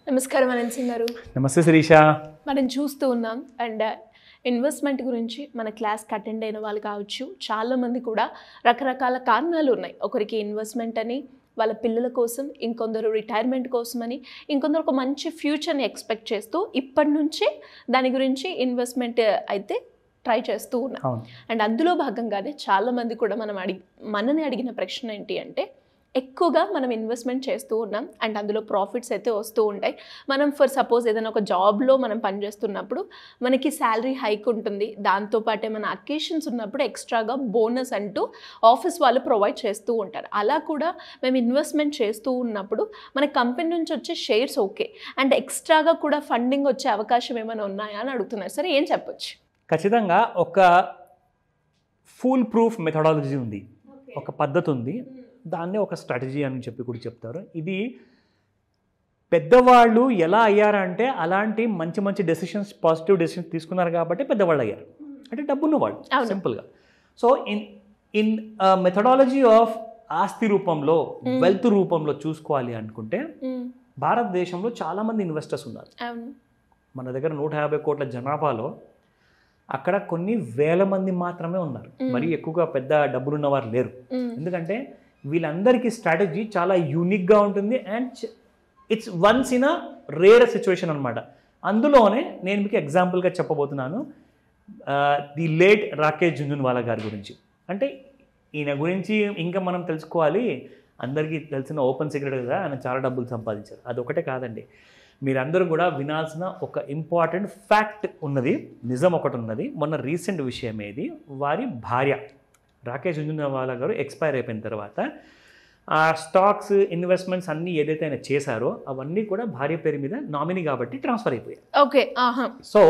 నమస్కారం అనంత్ సింగ్ గారు నమస్తే శిరీష మనం చూస్తూ ఉన్నాం అండ్ ఇన్వెస్ట్మెంట్ గురించి మన క్లాస్కి అటెండ్ అయిన వాళ్ళు కావచ్చు చాలామంది కూడా రకరకాల కారణాలు ఉన్నాయి ఒకరికి ఇన్వెస్ట్మెంట్ అని వాళ్ళ పిల్లల కోసం ఇంకొందరు రిటైర్మెంట్ కోసమని ఇంకొందరు ఒక మంచి ఫ్యూచర్ని ఎక్స్పెక్ట్ చేస్తూ ఇప్పటి నుంచే దాని గురించి ఇన్వెస్ట్మెంట్ అయితే ట్రై చేస్తూ ఉన్నాం అవును అండ్ అందులో భాగంగానే చాలామంది కూడా మనం అడిగి మనని అడిగిన ప్రశ్న ఏంటి అంటే ఎక్కువగా మనం ఇన్వెస్ట్మెంట్ చేస్తూ ఉన్నాం అండ్ అందులో ప్రాఫిట్స్ అయితే వస్తూ ఉంటాయి మనం ఫర్ సపోజ్ ఏదైనా ఒక జాబ్లో మనం పనిచేస్తున్నప్పుడు మనకి శాలరీ హైక్ ఉంటుంది దాంతోపాటే మన అకేషన్స్ ఉన్నప్పుడు ఎక్స్ట్రాగా బోనస్ అంటూ ఆఫీస్ వాళ్ళు ప్రొవైడ్ చేస్తూ ఉంటారు అలా కూడా మేము ఇన్వెస్ట్మెంట్ చేస్తూ ఉన్నప్పుడు మన కంపెనీ నుంచి వచ్చే షేర్స్ ఓకే అండ్ ఎక్స్ట్రాగా కూడా ఫండింగ్ వచ్చే అవకాశం ఏమైనా ఉన్నాయా అని అడుగుతున్నారు సరే ఏం చెప్పొచ్చు ఖచ్చితంగా ఒక ఫుల్ ప్రూఫ్ మెథడాలజీ ఉంది ఒక పద్ధతి ఉంది దాన్నే ఒక స్ట్రాటజీ అని చెప్పి కూడా చెప్తారు ఇది పెద్దవాళ్ళు ఎలా అయ్యారంటే అలాంటి మంచి మంచి డెసిషన్స్ పాజిటివ్ డెసిషన్స్ తీసుకున్నారు కాబట్టి పెద్దవాళ్ళు అయ్యారు అంటే డబ్బున్న వాళ్ళు అవును. సింపుల్గా so in in methodology of ఆస్తి రూపంలో వెల్త్ రూపంలో చూసుకోవాలి అనుకుంటే మ్మ్. భారతదేశంలో చాలామంది ఇన్వెస్టర్స్ ఉన్నారు అవును మన దగ్గర నూట యాభై కోట్ల జనాభాలో అక్కడ కొన్ని వేల మంది మాత్రమే ఉన్నారు మరి ఎక్కువగా పెద్ద డబ్బులున్న వారు లేరు మ్మ్. ఎందుకంటే వీళ్ళందరికీ స్ట్రాటజీ చాలా యూనిక్గా ఉంటుంది and it's once in a rare situation అనమాట అందులోనే నేను మీకు ఎగ్జాంపుల్గా చెప్పబోతున్నాను ది లేట్ రాకేష్ జుంజున్వాలా గారి గురించి అంటే ఈయన గురించి ఇంకా మనం తెలుసుకోవాలి అందరికీ తెలిసిన ఓపెన్ సీక్రెట్ కదా ఆయన చాలా డబ్బులు సంపాదించారు అదొకటే కాదండి మీరందరూ కూడా వినాల్సిన ఒక ఇంపార్టెంట్ ఫ్యాక్ట్ ఉన్నది నిజం ఒకటి ఉన్నది మొన్న రీసెంట్ విషయం ఏది వారి భార్య రాకేష్ జుంజునవాలా గారు ఎక్స్పైర్ అయిపోయిన తర్వాత ఆ స్టాక్స్ ఇన్వెస్ట్మెంట్స్ అన్నీ ఏదైతే ఆయన చేశారో అవన్నీ కూడా భార్య పేరు మీద నామినీ కాబట్టి ట్రాన్స్ఫర్ అయిపోయాయి ఓకే ఆహా సో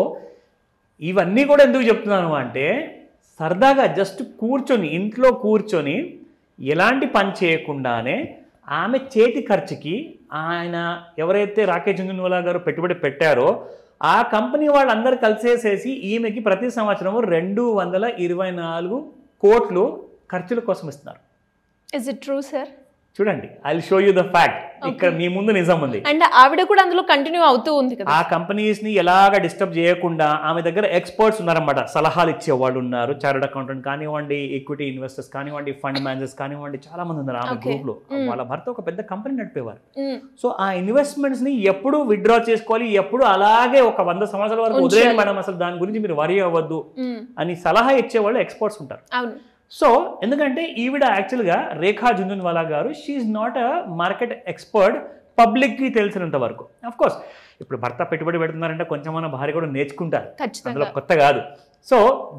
ఇవన్నీ కూడా ఎందుకు చెప్తున్నాను అంటే సరదాగా జస్ట్ కూర్చొని ఇంట్లో కూర్చొని ఎలాంటి పని చేయకుండానే ఆమె చేతి ఖర్చుకి ఆయన ఎవరైతే రాకేష్ జుంజున్వాలా గారు పెట్టుబడి పెట్టారో ఆ కంపెనీ వాళ్ళందరూ కలిసేసేసి ఈమెకి ప్రతి సంవత్సరం రెండు వందల ఇరవై నాలుగు కోట్లు ఖర్చుల కోసం ఇస్తున్నారు ఇస్ ఇట్ ట్రూ సార్ చూడండి I show you the fact ఇక్కడ మీ ముందు నిజం ఉంది అండ్ ఆవిడ కూడా అందులో కంటిన్యూ అవుతూ ఉంది కదా ఆ కంపెనీస్ ని ఎలాగ డిస్టర్బ్ చేయకుండా ఆమె దగ్గర ఎక్స్పర్ట్స్ ఉన్నారన్నమాట సలహాలు ఇచ్చే వాళ్ళు ఉన్నారు చార్టెడ్ అకౌంటెంట్ కానివ్వండి ఈక్విటీ ఇన్వెస్టర్స్ కానివ్వండి ఫండ్ మేనేజర్స్ కానివ్వండి చాలా మంది ఉన్నారు ఆమె Okay. గ్రూప్ లో వాళ్ళ భర్త ఒక పెద్ద కంపెనీ నడిపేవారు మ్మ్. సో ఆ ఇన్వెస్ట్మెంట్స్ ని ఎప్పుడు విత్డ్రా చేసుకోవాలి ఎప్పుడు అలాగే ఒక వంద సంవత్సరాల వరకు వదిలేయండి ఉంచాలి. మేడం అసలు దాని గురించి మీరు వరి అవ్వద్దు మ్మ్. అని సలహా ఇచ్చే వాళ్ళు ఎక్స్పర్ట్స్ ఉంటారు అవును సో ఎందుకంటే ఈవిడ యాక్చువల్గా రేఖా జుంజున్వాలా గారు she's not a market expert పబ్లిక్కి తెలిసినంత వరకు అఫ్ కోర్స్ ఇప్పుడు భర్త పెట్టుబడి పెడుతున్నారంటే కొంచెం మన భార్య కూడా నేర్చుకుంటారు అందులో ఖచ్చితంగా కొత్త కాదు సో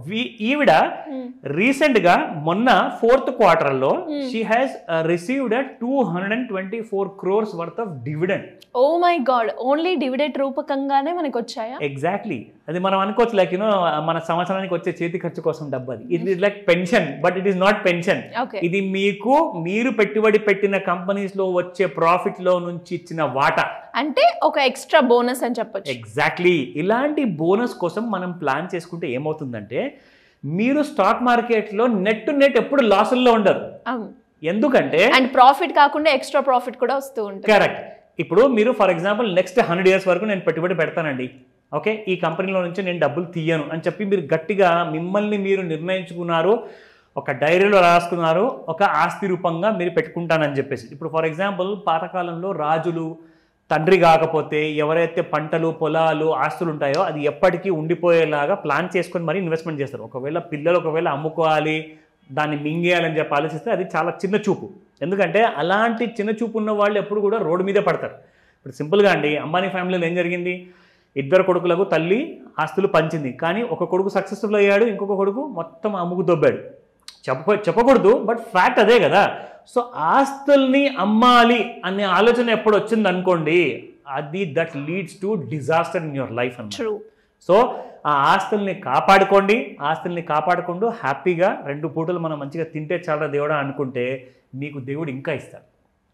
ఈవిడ మ్మ్. రీసెంట్ గా మొన్న ఫోర్త్ క్వార్టర్ లో she has received two hundred and twenty four crores worth of dividend oh my god only dividend రూపకంగానే మనకి వచ్చాయా ఎగ్జాక్ట్లీ అది మనం అనుకోవచ్చు లైక్ యూనో మన సంవత్సరానికి వచ్చే చేతి ఖర్చు కోసం డబ్బు అది it is like pension but it is not pension okay ఇది మీకు మీరు పెట్టుబడి పెట్టిన కంపెనీస్ లో వచ్చే ప్రాఫిట్ లో నుంచి ఇచ్చిన వాటా అంటే ఒక ఎక్స్ట్రా బోనస్ అని చెప్పొచ్చు ఎగ్జాక్ట్లీ ఇలాంటి బోనస్ కోసం మనం ప్లాన్ చేసుకుంటే ఏమవుతుందంటే మీరు స్టాక్ మార్కెట్లో నెట్ టు నెట్ ఎప్పుడు లాసుల్లో ఉండరు అవును ఎందుకంటే అండ్ ప్రాఫిట్ కాకుండా ఎక్స్ట్రా ప్రాఫిట్ కూడా వస్తూ ఉంటుంది కరెక్ట్ ఇప్పుడు మీరు for example next hundred years వరకు నేను పెట్టుబడి పెడతానండి ఓకే ఈ కంపెనీలో నుంచి నేను డబ్బులు తీయను అని చెప్పి మీరు గట్టిగా మిమ్మల్ని మీరు నిర్ణయించుకున్నారు ఒక డైరీలో రాసుకున్నారు ఒక ఆస్తి రూపంగా మీరు పెట్టుకుంటానని చెప్పేసి ఇప్పుడు ఫర్ ఎగ్జాంపుల్ పాతకాలంలో రాజులు తండ్రి కాకపోతే ఎవరైతే పంటలు పొలాలు ఆస్తులు ఉంటాయో అది ఎప్పటికీ ఉండిపోయేలాగా ప్లాన్ చేసుకొని మరి ఇన్వెస్ట్మెంట్ చేస్తారు ఒకవేళ పిల్లలు ఒకవేళ అమ్ముకోవాలి దాన్ని మింగేయాలని చెప్పి ఆలోచిస్తే అది చాలా చిన్న చూపు ఎందుకంటే అలాంటి చిన్న చూపు ఉన్న వాళ్ళు ఎప్పుడు కూడా రోడ్డు మీదే పడతారు ఇప్పుడు సింపుల్గా అండి అంబానీ ఫ్యామిలీలో ఏం జరిగింది ఇద్దరు కొడుకులకు తల్లి ఆస్తులు పంచింది కానీ ఒక కొడుకు సక్సెస్ఫుల్ అయ్యాడు ఇంకొక కొడుకు మొత్తం అమ్ముకు దొబ్బాడు చెప్ప చెప్పకూడదు బట్ ఫ్యాక్ట్ అదే కదా సో ఆస్తుల్ని అమ్మాలి అనే ఆలోచన ఎప్పుడు వచ్చింది అనుకోండి అది that leads to disaster in your life అన్నమాట ట్రూ సో ఆ ఆస్తుల్ని కాపాడుకోండి ఆస్తుల్ని కాపాడుకుంటూ హ్యాపీగా రెండు పూటలు మనం మంచిగా తింటే చాలా దేవుడా అనుకుంటే మీకు దేవుడు ఇంకా ఇస్తాడు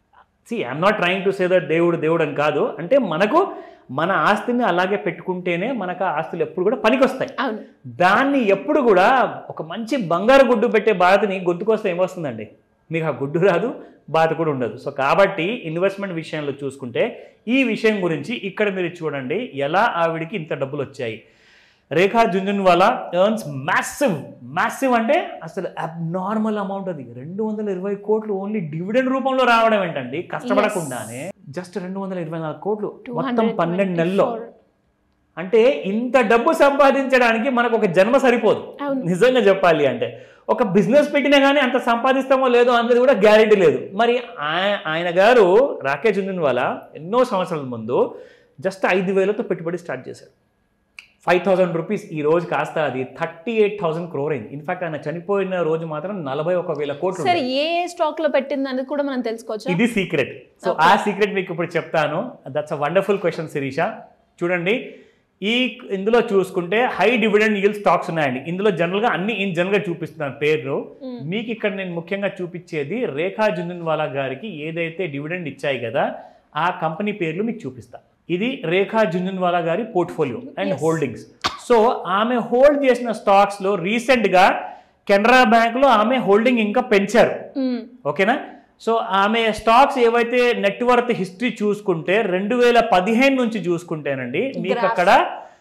see I'm not trying to say that దేవుడు దేవుడు అని కాదు అంటే మనకు మన ఆస్తిని అలాగే పెట్టుకుంటేనే మనకు ఆ ఆస్తులు ఎప్పుడు కూడా పనికొస్తాయి అవును దాన్ని ఎప్పుడు కూడా ఒక మంచి బంగారు గుడ్డు పెట్టే బాధని గొంతుకొస్తే ఏమొస్తుందండి మీకు ఆ గుడ్డు రాదు బాధ కూడా ఉండదు సో కాబట్టి ఇన్వెస్ట్మెంట్ విషయంలో చూసుకుంటే ఈ విషయం గురించి ఇక్కడ మీరు చూడండి ఎలా ఆవిడికి ఇంత డబ్బులు వచ్చాయి Rekha Jhunjhunwala earns massive massive అంటే అసలు అబ్నార్మల్ అమౌంట్ అది రెండు వందల ఇరవై కోట్లు ఓన్లీ డివిడెండ్ రూపంలో రావడం ఏంటండి కష్టపడకుండానే జస్ట్ రెండు వందల ఇరవై నాలుగు కోట్లు మొత్తం పన్నెండు నెలల్లో 224. అంటే ఇంత డబ్బు సంపాదించడానికి మనకు ఒక జన్మ సరిపోదు అవును. నిజంగా చెప్పాలి అంటే ఒక బిజినెస్ పెట్టినా కానీ అంత సంపాదిస్తామో లేదో అన్నది కూడా గ్యారెంటీ లేదు మరి ఆయ- ఆయన గారు రాకేష్ వల్ల ఎన్నో సంవత్సరాల ముందు జస్ట్ ఐదు వేలతో పెట్టుబడి స్టార్ట్ చేశారు ఫైవ్ థౌసండ్ రూపీస్ ఈ రోజు కాస్త అది థర్టీ ఎయిట్ థౌసండ్ క్రోర్ అయింది ఇన్ఫాక్ట్ ఆయన చనిపోయిన రోజు మాత్రం నలభై ఒక వేల కోట్లు సరే ఏ ఏ స్టాక్ లో పెట్టింది అనేది కూడా మనం తెలుసుకోవచ్చు ఇది సీక్రెట్ సో ఆ సీక్రెట్ మీకు ఇప్పుడు చెప్తాను that's a wonderful question Shirisha చూడండి ఈ ఇందులో చూసుకుంటే హై డివిడెండ్ yield స్టాక్స్ ఉన్నాయండి ఇందులో జనరల్గా అన్ని ఇన్ జనరల్గా చూపిస్తున్నాను పేరు మీకు ఇక్కడ నేను ముఖ్యంగా చూపించేది రేఖా జుంజున్వాలా గారికి ఏదైతే డివిడెండ్ ఇచ్చాయి కదా ఆ కంపెనీ పేర్లు మీకు చూపిస్తా ఇది రేఖా జుంజున్వాలా గారి portfolio and Yes. Holdings so ఆమె హోల్డ్ చేసిన స్టాక్స్లో రీసెంట్గా కెనరా బ్యాంక్లో ఆమె హోల్డింగ్ ఇంకా పెంచారు మ్మ్. ఓకేనా సో ఆమె స్టాక్స్ ఏవైతే నెట్వర్త్ హిస్టరీ చూసుకుంటే రెండు వేల పదిహేను నుంచి చూసుకుంటేనండి మీకు Graph. అక్కడ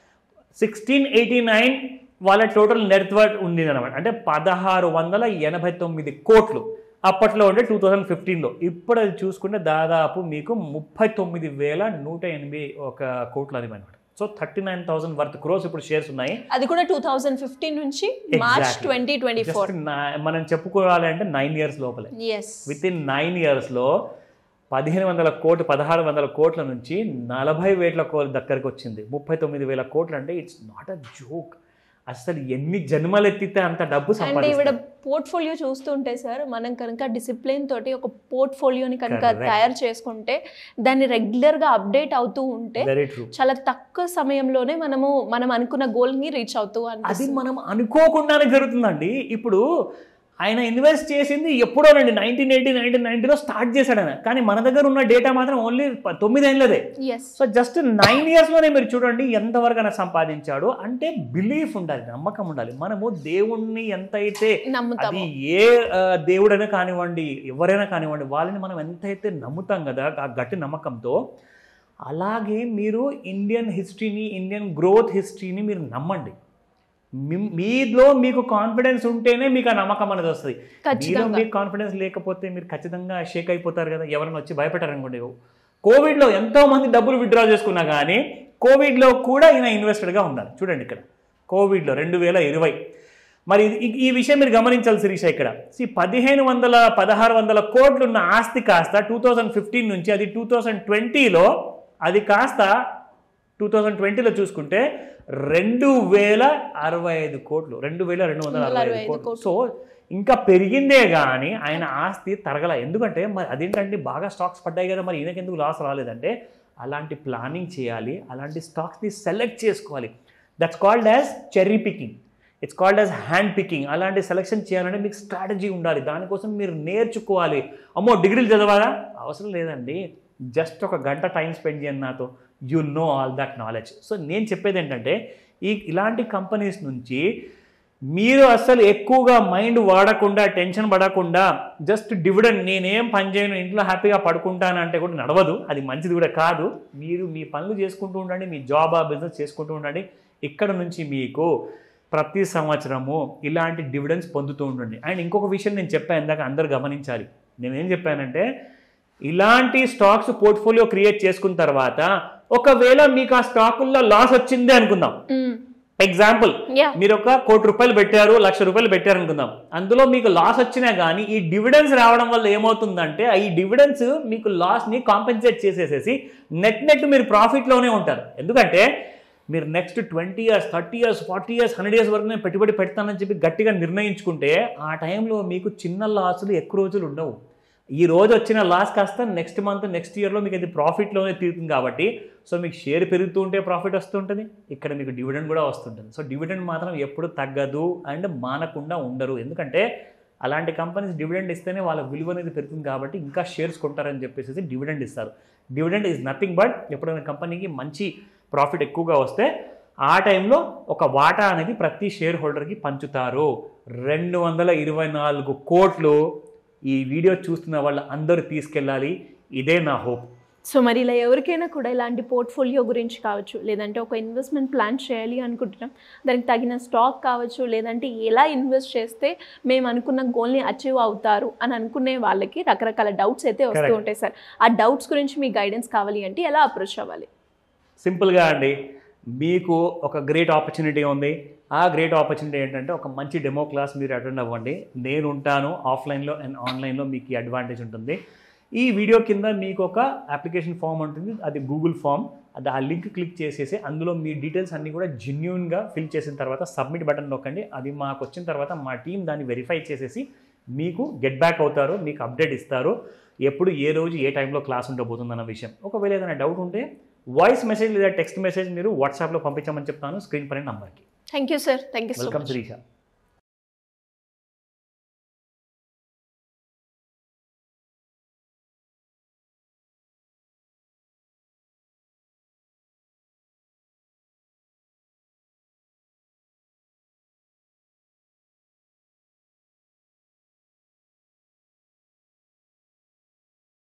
సిక్స్టీన్ ఎయిటీ నైన్ వాళ్ళ టోటల్ నెట్వర్త్ ఉంది అనమాట అంటే పదహారు వందల ఎనభై తొమ్మిది కోట్లు అప్పట్లో ఉండే టూ థౌజండ్ ఫిఫ్టీన్లో ఇప్పుడు అది చూసుకుంటే దాదాపు మీకు ముప్పై తొమ్మిది వేల నూట ఎనభై ఒక కోట్లు అది అనమాట so thirty nine thousand worth crores ఇప్పుడు షేర్స్ ఉన్నాయి అది కూడా టూ థౌజండ్ ఫిఫ్టీన్ నుంచి March Exactly. Twenty twenty four Just నా- మనం చెప్పుకోవాలి అంటే నైన్ ఇయర్స్ లోపలే ఎస్ విత్ ఇన్ నైన్ ఇయర్స్లో పదిహేను వందల కోట్లు పదహారు వందల కోట్ల నుంచి నలభై వేల కోట్ల దగ్గరకు వచ్చింది ముప్పై తొమ్మిది వేల కోట్లు అంటే ఇట్స్ నాట్ అ జోక్ అసలు ఎన్ని జన్మలు ఎత్తితే అంత డబ్బు అండ్ ఈవిడ సంపాదిస్తారు పోర్ట్ఫోలియో చూస్తుంటే సార్ మనం కనుక డిసిప్లిన్ తోటి ఒక పోర్ట్ఫోలియోని కనుక Correct. తయారు చేసుకుంటే దాన్ని రెగ్యులర్ గా అప్డేట్ అవుతూ ఉంటే వెరీ ట్రూ చాలా తక్కువ సమయంలోనే మనము మనం అనుకున్న గోల్ ని రీచ్ అవుతూ అది అనిపిస్తుంది మనం అనుకోకుండానే జరుగుతుందండి ఇప్పుడు ఆయన ఇన్వెస్ట్ చేసింది ఎప్పుడోనండి నైన్టీన్ ఎయిటీ నైన్టీన్ నైన్టీలో స్టార్ట్ చేశాడు ఆయన కానీ మన దగ్గర ఉన్న డేటా మాత్రం ఓన్లీ తొమ్మిదేళ్ళదే ఎస్ సో జస్ట్ నైన్ ఇయర్స్లోనే మీరు చూడండి ఎంతవరకు ఆయన సంపాదించాడు అంటే బిలీఫ్ ఉండాలి నమ్మకం ఉండాలి మనము దేవుణ్ణి ఎంతైతే అది నమ్ముతాము ఏ ఆ, దేవుడైనా కానివ్వండి ఎవరైనా కానివ్వండి వాళ్ళని మనం ఎంతైతే నమ్ముతాం కదా ఆ గట్టి నమ్మకంతో అలాగే మీరు ఇండియన్ హిస్టరీని ఇండియన్ గ్రోత్ హిస్టరీని మీరు నమ్మండి మీ- మీలో మీకు కాన్ఫిడెన్స్ ఉంటేనే మీకు ఆ నమ్మకం అనేది వస్తుంది మీలో ఖచ్చితంగా మీకు కాన్ఫిడెన్స్ లేకపోతే మీరు ఖచ్చితంగా షేక్ అయిపోతారు కదా ఎవరైనా వచ్చి భయపెట్టారనుకోండి కోవిడ్లో ఎంతో మంది డబ్బులు విత్డ్రా చేసుకున్నా కానీ కోవిడ్లో కూడా ఈయన ఇన్వెస్టెడ్గా ఉన్నారు చూడండి ఇక్కడ కోవిడ్లో రెండు వేల ఇరవై మరి ఇది- ఈ- ఈ విషయం మీరు గమనించాలి శిరీష ఇక్కడ సి పదిహేను వందల పదహారు వందల కోట్లు ఉన్న ఆస్తి కాస్త టూ థౌజండ్ ఫిఫ్టీన్ నుంచి అది టూ థౌజండ్ ట్వంటీలో అది కాస్త టూ థౌజండ్ ట్వంటీలో చూసుకుంటే రెండు వేల అరవై ఐదు కోట్లు రెండు వేల రెండు వందల అరవై ఐదు కోట్లు సో ఇంకా పెరిగిందే కానీ ఆయన ఆస్తి తరగల ఎందుకంటే మరి అదేంటంటే బాగా స్టాక్స్ పడ్డాయి కదా మరి ఈయనకి ఎందుకు లాస్ రాలేదంటే అలాంటి ప్లానింగ్ చేయాలి అలాంటి స్టాక్స్ని సెలెక్ట్ చేసుకోవాలి that's called as cherry picking it's called as hand picking అలాంటి సెలెక్షన్ చేయాలంటే మీకు స్ట్రాటజీ ఉండాలి దానికోసం మీరు నేర్చుకోవాలి అమ్మో డిగ్రీలు చదవాలా అవసరం లేదండి జస్ట్ ఒక గంట టైం స్పెండ్ చేయండి నాతో you know all that knowledge so నేను చెప్పేది ఏంటంటే ఈ ఇలాంటి కంపెనీస్ నుంచి మీరు అసలు ఎక్కువగా మైండ్ వాడకుండా టెన్షన్ పడకుండా జస్ట్ డివిడెండ్ నేనేం పని చేయను ఇంట్లో హ్యాపీగా పడుకుంటాను అంటే కూడా నడవదు అది మంచిది కూడా కాదు మీరు మీ పనులు చేసుకుంటూ ఉండండి మీ జాబ్ ఆ బిజినెస్ చేసుకుంటూ ఉండండి ఇక్కడ నుంచి మీకు ప్రతి సంవత్సరము ఇలాంటి డివిడెండ్స్ పొందుతూ ఉండండి అండ్ ఇంకొక విషయం నేను చెప్పాను ఇందాక అందరు గమనించాలి నేనేం చెప్పానంటే ఇలాంటి స్టాక్స్ పోర్ట్ఫోలియో క్రియేట్ చేసుకున్న తర్వాత ఒకవేళ మీకు ఆ స్టాకుల్లో లాస్ వచ్చిందే అనుకుందాం ఎగ్జాంపుల్ యా మీరు ఒక కోటి రూపాయలు పెట్టారు లక్ష రూపాయలు పెట్టారు అనుకుందాం అందులో మీకు లాస్ వచ్చినా కానీ ఈ డివిడెన్స్ రావడం వల్ల ఏమవుతుందంటే ఆ ఈ డివిడెన్స్ మీకు లాస్ని కాంపెన్సేట్ చేసేసేసి నెట్ నెట్ మీరు ప్రాఫిట్లోనే ఉంటారు ఎందుకంటే మీరు next twenty years thirty years forty years hundred years వరకు నేను పెట్టుబడి పెడతానని చెప్పి గట్టిగా నిర్ణయించుకుంటే ఆ టైంలో మీకు చిన్న లాసులు ఎక్కువ రోజులు ఉండవు ఈ రోజు వచ్చిన లాస్ కాస్త నెక్స్ట్ మంత్ నెక్స్ట్ ఇయర్లో మీకు అది ప్రాఫిట్లోనే తీరుతుంది కాబట్టి సో మీకు షేర్ పెరుగుతూ ఉంటే ప్రాఫిట్ వస్తుంటుంది ఇక్కడ మీకు డివిడెండ్ కూడా వస్తుంటుంది సో డివిడెండ్ మాత్రం ఎప్పుడు తగ్గదు అండ్ మానకుండా ఉండరు ఎందుకంటే అలాంటి కంపెనీస్ డివిడెండ్ ఇస్తేనే వాళ్ళ విలువ అనేది పెరుగుతుంది కాబట్టి ఇంకా షేర్స్ కొంటారని చెప్పేసి డివిడెండ్ ఇస్తారు డివిడెండ్ ఈజ్ నథింగ్ బట్ ఎప్పుడైనా కంపెనీకి మంచి ప్రాఫిట్ ఎక్కువగా వస్తే ఆ టైంలో ఒక వాటా అనేది ప్రతి షేర్ హోల్డర్కి పంచుతారు రెండు వందల ఇరవై నాలుగు కోట్లు ఈ వీడియో చూస్తున్న వాళ్ళు అందరూ తీసుకెళ్ళాలి ఇదే నా హోప్ సో మరి ఇలా ఎవరికైనా కూడా ఇలాంటి పోర్ట్ఫోలియో గురించి కావచ్చు లేదంటే ఒక ఇన్వెస్ట్మెంట్ ప్లాన్ చేయాలి అనుకుంటున్నాం దానికి తగిన స్టాక్ కావచ్చు లేదంటే ఎలా ఇన్వెస్ట్ చేస్తే మేము అనుకున్న గోల్ని అచీవ్ అవుతారు అని అనుకునే వాళ్ళకి రకరకాల డౌట్స్ అయితే వస్తూ Correct. ఉంటాయి సార్ ఆ డౌట్స్ గురించి మీ గైడెన్స్ కావాలి అంటే ఎలా అప్రోచ్ అవ్వాలి సింపుల్గా అండి మీకు ఒక గ్రేట్ ఆపర్చునిటీ ఉంది ఆ గ్రేట్ ఆపర్చునిటీ ఏంటంటే ఒక మంచి డెమో క్లాస్ మీరు అటెండ్ అవ్వండి నేను ఉంటాను ఆఫ్లైన్లో అండ్ ఆన్లైన్లో మీకు ఈ అడ్వాంటేజ్ ఉంటుంది ఈ వీడియో కింద మీకు ఒక అప్లికేషన్ ఫామ్ ఉంటుంది అది గూగుల్ ఫామ్ అది ఆ లింక్ క్లిక్ చేసేసి అందులో మీ డీటెయిల్స్ అన్నీ కూడా జెన్యున్గా ఫిల్ చేసిన తర్వాత సబ్మిట్ బటన్ నొక్కండి అది మాకు వచ్చిన తర్వాత మా టీం దాన్ని వెరిఫై చేసేసి మీకు గెట్ బ్యాక్ అవుతారు మీకు అప్డేట్ ఇస్తారు ఎప్పుడు ఏ రోజు ఏ టైంలో క్లాస్ ఉండబోతుంది అన్న విషయం ఒకవేళ ఏదైనా డౌట్ ఉంటే వాయిస్ మెసేజ్ లేదా టెక్స్ట్ మెసేజ్ మీరు వాట్సాప్లో పంపించమని చెప్తాను స్క్రీన్ పైన నంబర్కి thank you sir thank you so welcome much Srisha